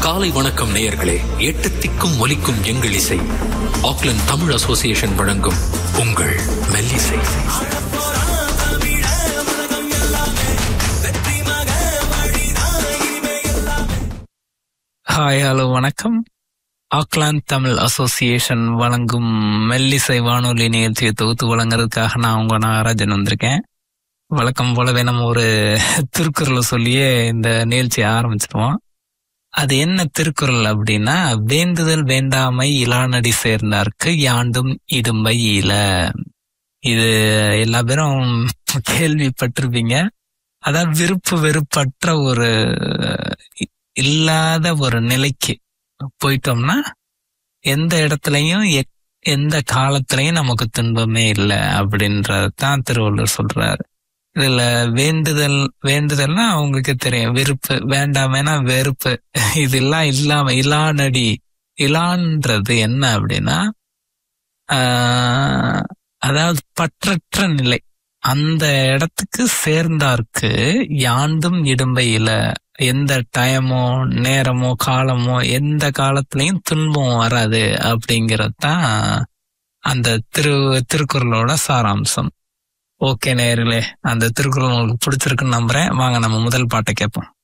காலை வணக்கம் நேயர்களே எட்டு திக்கும் ஒலிக்கும் எங்கள் இசை ஆக்லாந்து தமிழ் அசோசியேஷன் வழங்கும் உங்கள் மெல்லிசை ஹாய் ஹலோ வணக்கம் ஆக்லாந்து தமிழ் அசோசியேஷன் வழங்கும் மெல்லிசை வானொலி நிகழ்ச்சியை தொகுத்து வழங்குறதுக்காக நான் உங்க நாகராஜன் வந்திருக்கேன் வழக்கம் போலவே நம்ம ஒரு திருக்குறளை சொல்லியே இந்த நிகழ்ச்சியை ஆரம்பிச்சிருவோம் அது என்ன திருக்குறள் அப்படின்னா வேண்டுதல் வேண்டாமை இலானடி சேர்ந்தார்க்கு யாண்டும் இடும்பை இல இது எல்லா பேரும் கேள்விப்பட்டிருப்பீங்க அதான் விருப்பு வெறுப்பற்ற ஒரு இல்லாத ஒரு நிலைக்கு போயிட்டோம்னா எந்த இடத்துலயும் எ- எந்த காலத்திலயும் நமக்கு துன்பமே இல்லை அப்படின்றதான் திருவள்ளுவர் சொல்றாரு இதுல வேண்டுதல் வேண்டுதல்னா அவங்களுக்கு தெரியும் விருப்பு வேண்டாமேனா வெறுப்பு இதெல்லாம் இல்லாம இலானடி இலான்றது என்ன அப்படின்னா ஆஹ், அதாவது பற்றற்ற நிலை அந்த இடத்துக்கு சேர்ந்தார்க்கு யாண்டும் இடும்பையில எந்த டைமோ நேரமோ காலமோ எந்த காலத்திலயும் துன்பம் வராது அப்படிங்கிறது தான் அந்த திரு திருக்குறளோட சாராம்சம் ஓகே நேயர்களே அந்த திருக்குறள் உங்களுக்கு பிடிச்சிருக்குன்னு நம்புறேன் வாங்க நம்ம முதல் பாட்டை கேட்போம்